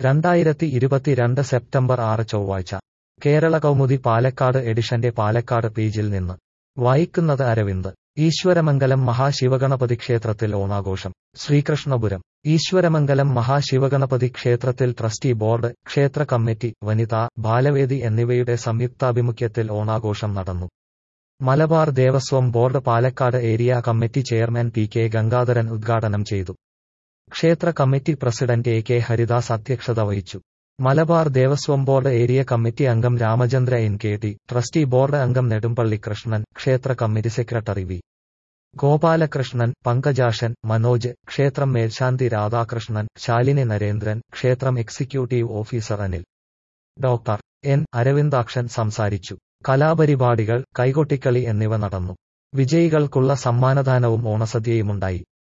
രണ്ടായിരത്തി ഇരുപത്തിരണ്ട് സെപ്റ്റംബർ ആറ് ചൊവ്വാഴ്ച കേരള കൗമുദി പാലക്കാട് എഡിഷന്റെ പാലക്കാട് പേജിൽ നിന്ന് വായിക്കുന്നത് അരവിന്ദ് ഈശ്വരമംഗലം മഹാശിവഗണപതി ക്ഷേത്രത്തിൽ ഓണാഘോഷം ശ്രീകൃഷ്ണപുരം ഈശ്വരമംഗലം മഹാശിവഗണപതി ക്ഷേത്രത്തിൽ ട്രസ്റ്റി ബോർഡ് ക്ഷേത്ര കമ്മിറ്റി വനിതാ ബാലവേദി എന്നിവയുടെ സംയുക്താഭിമുഖ്യത്തിൽ ഓണാഘോഷം നടന്നു Malabar Devaswom board Palakkad area committee chairman P K Gangadharan ഉദ്ഘാടനം ചെയ്തു ക്ഷേത്ര committee president A K Haridas അധ്യക്ഷത വഹിച്ചു Malabar Devaswom board area committee അംഗം Ramachandra N K T trustee board അംഗം നെടുമ്പള്ളി കൃഷ്ണൻ ക്ഷേത്ര committee secretary V Gopalakrishnan Pankajashan Manoj ക്ഷേത്രം മേൽശാന്തി രാധാകൃഷ്ണൻ ശാലിനി നരേന്ദ്രൻ ക്ഷേത്രം executive officer Anil doctor N Aravindakshan സംസാരിച്ചു കലാപരിപാടികൾ കൈകൊട്ടിക്കളി എന്നിവ നടന്നു വിജയികൾക്കുള്ള സമ്മാനദാനവും ഓണസദ്യയുമുണ്ടായി